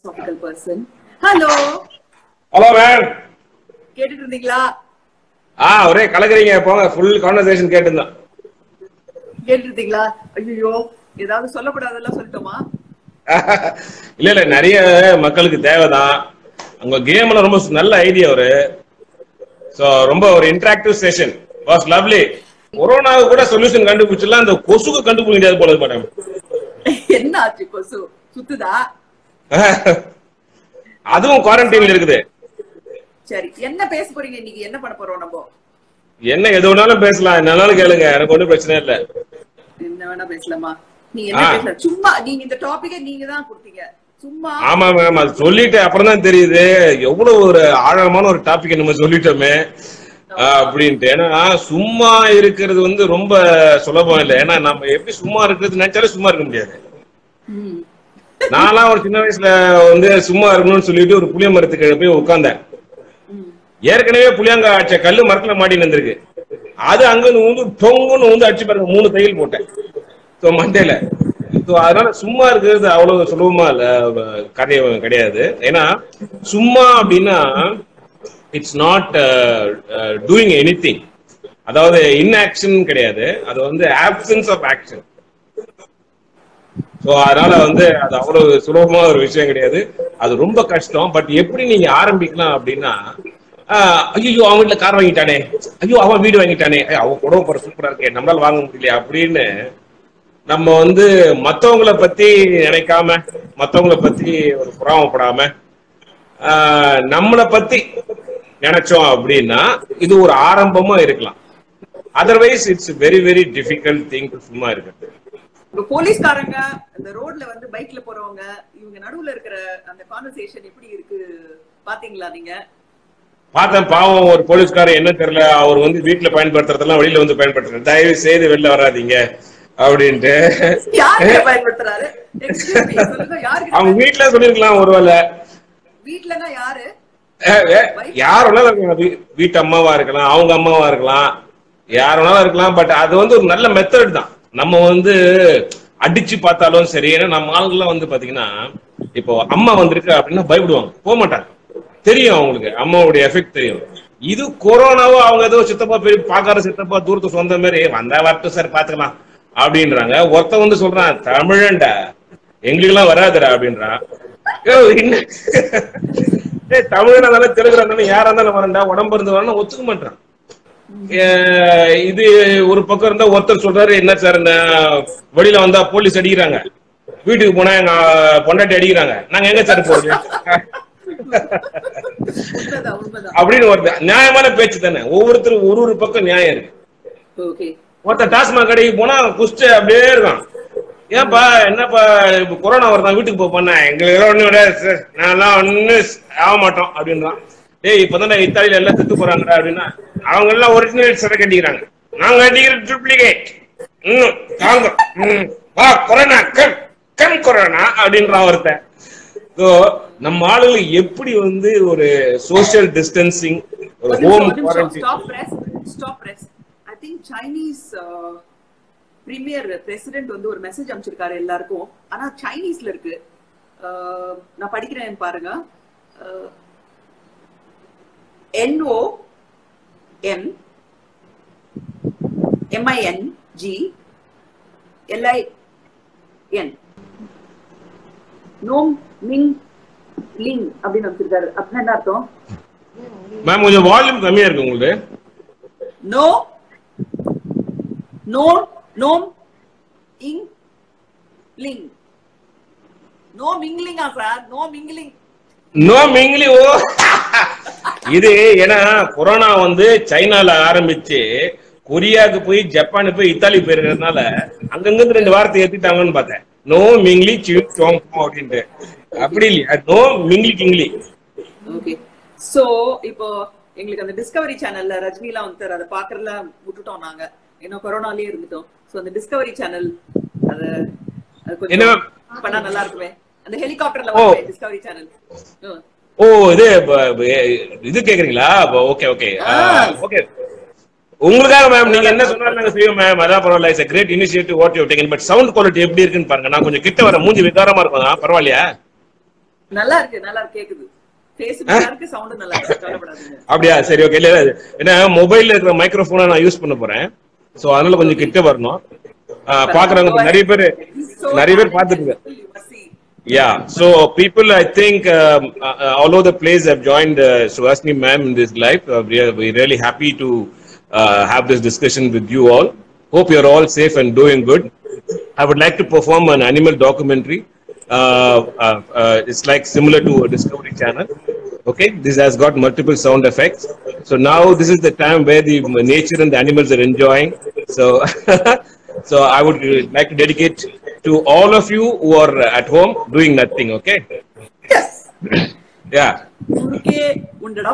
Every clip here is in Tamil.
philosophical person. Hello. Hello ma'am கேட்டுட்டு இருந்தீங்களா ஆ ஒரே கலக்குறீங்க போங்க ஃபுல் கான்வர்சேஷன் கேட்டுருந்தோம் கேட்டுட்டு இருந்தீங்களா ஐயோ ஏதாவது சொல்லக்கூடாதெல்லாம் சொல்லட்டுமா இல்ல இல்ல நிறைய மக்களுக்கு தேவைதான் உங்க கேம்ல ரொம்ப நல்ல ஐடியா ஒரு சோ ரொம்ப ஒரு இன்டராக்டிவ் செஷன் வாஸ் லவ்லி கொரோனாவுக்கு கூட சொல்யூஷன் கண்டுபிடிச்சலாம் இந்த கொசுக்கு கண்டுபிடிக்க முடியாது போல மேடம் என்ன ஆச்சு கொசு சுத்துதா அதுவும் குவாரண்டைன்ல இருக்குது சரி என்ன பேச போறீங்க இன்னைக்கு என்ன பண்ண போறோம் நம்ம என்ன எது வேணாலும் பேசலாம் என்னாலும் கேளுங்க எனக்கு ஒன்றும் பிரச்சனை இல்லை என்ன வேணா பேசலாமா நீங்க என்ன ஆ. பேசலாம் சும்மா நீங்க இந்த டாபிக்கை நீங்க தான் கொடுத்தீங்க சும்மா ஆமா மேம் அது சொல்லிட்டு அப்புறம் தான் தெரியுது எவ்வளவு ஒரு ஆழமான ஒரு டாபிக் நம்ம சொல்லிட்டோமே ஆஹ், அப்படின்ட்டு ஏன்னா சும்மா இருக்கிறது வந்து ரொம்ப சுலபம் இல்லை ஏன்னா நம்ம எப்படி சும்மா இருக்கிறது நினைச்சாலும் சும்மா இருக்க முடியாது ம். நான்லாம் ஒரு சின்ன வயசுல வந்து சும்மா இருக்கணும்னு சொல்லிட்டு ஒரு புளிய மரத்துக்கு போய் உட்கார்ந்தேன் ம். ஏற்கனவே புளியங்க ஆச்ச கல்லு மரத்துல மாட்டின்னு வந்திருக்கு அது அங்க இருந்து வந்து பொங்குன்னு வந்து அடிச்சு பாருங்க மூணு தையல் போட்டேன் ஸோ மண்டேல ஸோ அதனால சும்மா இருக்கிறது அவ்வளவு சுலபமா இல்ல அஹ், காரியம் கிடையாது ஏன்னா சும்மா அப்படின்னா it's not doing anything அதாவது இன்ஆக்ஷன் கிடையாது அது வந்து ஆப்சன்ஸ் ஆஃப் ஆக்ஷன் ஸோ அதனால வந்து அது அவ்வளவு சுலபமான ஒரு விஷயம் கிடையாது அது ரொம்ப கஷ்டம் பட் எப்படி நீங்க ஆரம்பிக்கலாம் அப்படின்னா ஐயோ அவன் வீட்டுல கார் வாங்கிட்டானே ஐயோ அவன் வீடு வாங்கிட்டானே ஐய், அவன் குடவை போற சூப்பரா இருக்கே நம்மளால வாங்க முடியல அப்படின்னு நம்ம வந்து மத்தவங்கள பத்தி நினைக்காம மத்தவங்கள பத்தி ஒரு புறாமப்படாம ஆஹ், நம்மளை பத்தி நினைச்சோம் அப்படின்னா இது ஒரு ஆரம்பமா இருக்கலாம் otherwise it's very very difficult thing சும்மா இருக்கு இப்ப போலீஸ்காரங்க இந்த ரோட்ல வந்து பைக்ல போறவங்க இவங்க நடுவுல இருக்கிற அந்த கான்வர்சேஷன் எப்படி இருக்கு பாத்தீங்களா நீங்க பார்த்தேன் பாவம் ஒரு போலீஸ்காரர் என்ன தெரியல அவர் வந்து வீட்டுல பயன்படுத்துறதெல்லாம் வெளியில வந்து பயன்படுத்துறாரு தயவு செய்து வெளில வராதீங்க அப்படின்ட்டு யாருக்கு பயன்படுத்துறாரு Excuse me, சொல்லுங்க யாருக்கு அவங்க வீட்டுல சொல்லிருக்கலாம் ஒருவேளை வீட்லனா யாரு அஹ், அஹ், யார் வேணாலும் இருக்கலாம் வீ- வீட்டு அம்மாவா இருக்கலாம் அவங்க அம்மாவா இருக்கலாம் யார் வேணாலும் இருக்கலாம் பட் அது வந்து ஒரு நல்ல மெத்தட் தான் நம்ம வந்து அடிச்சு பார்த்தாலும் சரி ஏன்னா நம்ம ஆளுங்கெல்லாம் வந்து பாத்தீங்கன்னா இப்போ அம்மா வந்திருக்கு அப்படின்னா பயப்படுவாங்க போக மாட்டாங்க தெரியும் அவங்களுக்கு அம்மாவுடைய எஃபெக்ட் தெரியும் இது கொரோனாவோ அவங்க ஏதோ சித்தப்பா பெரிய பாக்கார சித்தப்பா தூரத்து சொந்த மாதிரி வந்தா வரட்டும் சார் பாத்துக்கலாம் அப்படின்றாங்க ஒருத்தன் வந்து சொல்றான் தமிழன்டா எங்களுக்கெல்லாம் வராதுடா அப்படின்றான் யோ, என்ன ஏய், தமிழனா இருந்தாலும் தெலுங்குனா இருந்தாலும் யாரா இருந்தாலும் வரண்டா உடம்பு இருந்து வரணும் ஒத்துக்க மாட்டான் அஹ் இது ஒரு பக்கம் இருந்தா ஒருத்தர் சொல்றாரு என்ன சார் இந்த வெளியில வந்தா போலீஸ் அடிக்கிறாங்க வீட்டுக்கு போனா எங்க பொண்டாட்டி அடிக்கிறாங்க நாங்க எங்க சார் போறது உண்மைதான் உண்மைதான் அப்படின்னு ஒருத்தர் நியாயமான பேச்சு தானே ஒவ்வொருத்தரும் ஒரு ஒரு பக்கம் நியாயம் இருக்கு ஓகே ஒருத்தன் டாஸ்மாக் கடைக்கு போனா குஸ்ட் அப்படியே இருக்கான் ஏன்பா என்னப்பா இப்ப கொரோனா வருதான் வீட்டுக்கு போக பண்ண எங்களுக்கு எல்லாம் ஒண்ணும் கிடையாது சார் நான்லாம் ஒன்னும் ஆக மாட்டோம் அப்படின்றான் டேய் இப்பதான் இத்தாலியில எல்லாம் செத்து போறாங்கடா அப்படின்னா அவங்க எல்லாம் ஒரிஜினல் சரக்கு அடிக்கிறாங்க நாங்க அடிக்கிற டூப்ளிகேட் ம் தாங்க ம் வா கொரோனா கம் கம் கொரோனா அப்படின்றான் ஒருத்தன் ஸோ நம்ம ஆளுங்க எப்படி வந்து ஒரு சோசியல் டிஸ்டன்சிங் ஒரு home quarantine stop press stop press I think Chinese premier president வந்து ஒரு மெசேஜ் அனுப்பிச்சிருக்காரு எல்லாருக்கும் ஆனா சைனீஸ்ல இருக்கு அஹ், நான் படிக்கிறேன் பாருங்க N O M M I N G L I N no mingling அப்படின்னு அனுப்பிச்சிருக்காரு அப்படின்னா என்ன அர்த்தம் மேம் கொஞ்சம் வால்யூம் கம்மியா இருக்கு உங்களுக்கு No. No. Nom. Ing. Ling. No mingling ah sir. No mingling. No mingling ஓ இது ஏன்னா கொரோனா வந்து சைனால ஆரம்பிச்சு கொரியாக்கு போய் ஜப்பான் போய் இத்தாலி போயிருக்கிறதுனால அங்கங்கிருந்து ரெண்டு வாரத்தை ஏத்திட்டாங்கன்னு பார்த்தேன் நோ மிங்லி சிவ் சோங் அப்படின்ட்டு அப்படி இல்லையா நோ மிங்லி கிங்லி Okay. So இப்போ எங்களுக்கு அந்த டிஸ்கவரி சேனல்ல ரஜினி எல்லாம் வந்து அதை பாக்குறதுல விட்டுட்டோம் நாங்க ஏன்னா கொரோனாலே இருந்துட்டோம் சோ அந்த டிஸ்கவரி சேனல் அது அது என்ன? கொஞ்சம் பண்ணா நல்லா இருக்குமே அந்த ஹெலிகாப்டர்ல ஓ. வந்து டிஸ்கவரி சேனல் ஓ இது ப- ப- இது கேக்குறீங்களா ஓகே ஓகே ஆ. ஓகே உங்களுக்காக மேம் நீங்க என்ன சொன்னாலும் நாங்க செய்வோம் மேம் அதான் பரவாயில்ல it's great initiative what you taken but sound quality எப்படி இருக்குன்னு பாருங்க நான் கொஞ்சம் கிட்ட வர மூஞ்சி விகாரமா இருக்கும் பரவாயில்லையா நல்லா இருக்கு நல்லா இருக்கு கேக்குது பேசுறதா இருக்கு சவுண்ட் நல்லா இருக்கு கவலைப்படாதீங்க அப்படியா சரி ஓகே இல்ல இல்ல. ஏன்னா மொபைல்ல இருக்கிற மைக்ரோஃபோனை நான் யூஸ் பண்ண போறேன் சோ அதனால கொஞ்சம் கிட்ட வரணும் ஆஹ் பாக்குறவங்க நிறைய பேர் So நிறைய பேர் பாத்துருங்க you must see. Yeah. So people, I think, um, uh, uh, all over the place have joined uh, Suhasini ma'am in this live. Uh, we are we're really happy to uh, have this discussion with you all. Hope you're all safe and doing good. I would like to perform an animal documentary. Uh, uh, uh, it's like similar to a Discovery Channel. Okay, this has got multiple sound effects. So now this is the time where the nature and the animals are enjoying. So, so I would uh, like to dedicate to all of you who are at home doing nothing. Okay? Yes. Yeah. குறுக்கே உண்டடா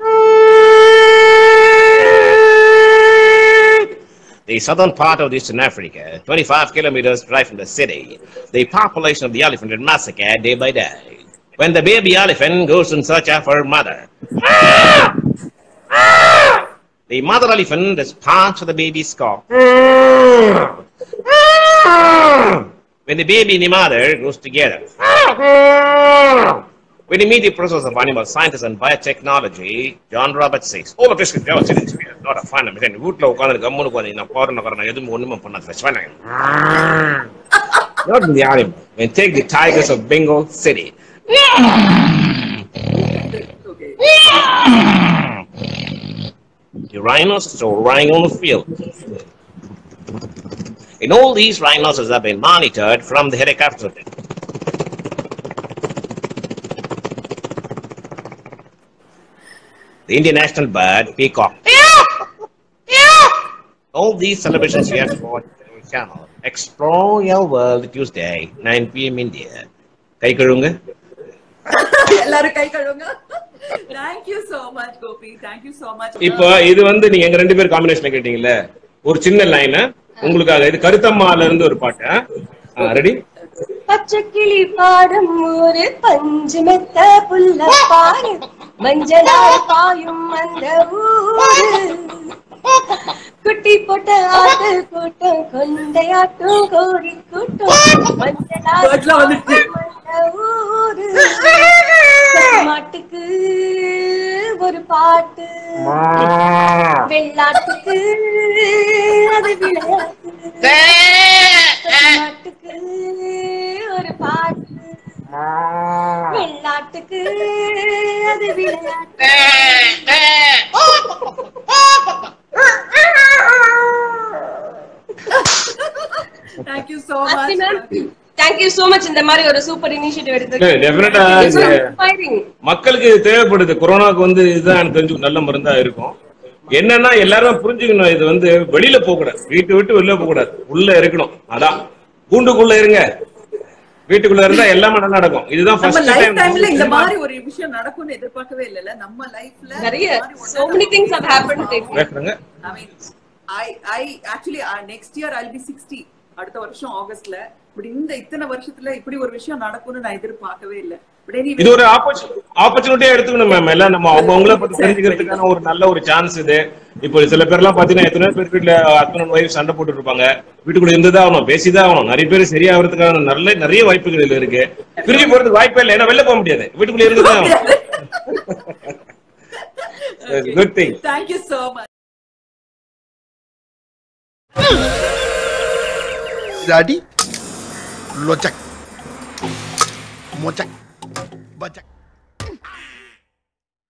the southern part of Eastern Africa, 25 kilometers drive from the city. The population of the elephant is massacred day by day. When the baby elephant goes in search of her mother, the mother elephant is parts of the baby's skull. When the baby and the mother goes together. When you meet the process of animal scientists and biotechnology, John Roberts says, all of this is just an experience, not a fun. I mean, வீட்ல உட்கார்ந்து கம்முனு உட்கார்ந்து நான் போறேன் உட்காரன் எதுவும் ஒண்ணுமே பண்ணாது That's fine. Not in the animal. And take the tigers of Bengal City. Okay The rhinos are lying on the field. And all these rhinoceros have been monitored from the helicopter. The Indian national bird, peacock. All these celebrations you have to watch on the channel. Explore your world Tuesday, 9 p.m. India. கை கழுவுங்க எல்லாரும் கை கழுவுங்க thank you so much Gopi thank you so much இப்போ இது வந்து நீங்க எங்க ரெண்டு பேர் காம்பினேஷன்ல கேட்டீங்கல்ல ஒரு சின்ன லைன் உங்களுக்காக இது கருத்தம்மால இருந்து ஒரு பாட்டு ரெடி பச்சை கிளி பாடும் ஒரு பஞ்சு மெத்த புல்ல பாரு மஞ்சளாய் பாயும் அந்த ஊரு குட்டி போட்ட ஆட்டு கூட்டம் கொண்டையாட்டும் கோழி கூட்டம் மஞ்சளாய் Birds-லாம் வந்துடுச்சு. பாயும் அந்த ஊரு மாட்டுக்கு ஒரு பாட்டு வெள்ளாட்டுக்கு அது விளையாட்டு நாட்டுக்கு ஒரு பாட்டு வெள்ளாட்டுக்கு அது விளையாட்டு thank you so Asthi ma'am much thank you so much இந்த மாதிரி ஒரு சூப்பர் இனிஷியேட்டிவ் இல்ல, definite ஆ எடுத்து இது- இன்ஸ்பைரிங் மக்களுக்கு இது தேவைப்படுது கொரோனாக்கு வந்து இதுதான் எனக்கு தெரிஞ்சு நல்ல மருந்தா இருக்கும் என்னன்னா எல்லாரும் புரிஞ்சுக்கணும் இது வந்து வெளியில போக கூடாது வீட்டை விட்டு வெளில போக கூடாது உள்ள இருக்கணும் அதான் கூண்டுக்குள்ள இருங்க வீட்டுக்குள்ள இருந்தா எல்லாமே நல்லா நடக்கும் இதுதான் நம்ம ஃபர்ஸ்ட் லைஃப் டைம்ல இந்த டைம் மாதிரி ஒரு விஷயம் நடக்கும்னு எதிர்பார்க்கவே இல்லைல்ல நம்ம லைஃப்ல நிறைய so many things have happened பேசுறேங்க I mean, I I actually uh, next year I'll be 60 அடுத்த வருஷம் ஆகஸ்ட்ல பட் இந்த இத்தனை வருஷத்துல இப்படி ஒரு விஷயம் நடக்கும்னு நான் எதிர்பார்க்கவே இல்ல பட் இது anyway ஒரு ஆப்பர்ச்சுனிட்டியா எடுத்துக்கணும் மேம் எல்லாம் நம்ம அவங்க அவங்கள பத்தி தெரிஞ்சுக்கிறதுக்கான ஒரு நல்ல ஒரு சான்ஸ் இது இப்போ சில பேர் எல்லாம் பாத்தீங்கன்னா எத்தனை பேர் வீட்டுல ஹஸ்பண்ட் ஒய்ஃப் சண்டை போட்டு இருப்பாங்க வீட்டுக்குள்ள இருந்துதான் ஆகணும் பேசிதான் ஆகணும் நிறைய பேர் சரியாகிறதுக்கான நல்ல நிறைய வாய்ப்புகள் இதுல இருக்கு பிரிஞ்சு போறதுக்கு வாய்ப்பே இல்லை ஏன்னா வெளில போக முடியாது வீட்டுக்குள்ள இருந்துதான் ஆகணும் good thing thank you so much Daddy, locak, mocak, bacak.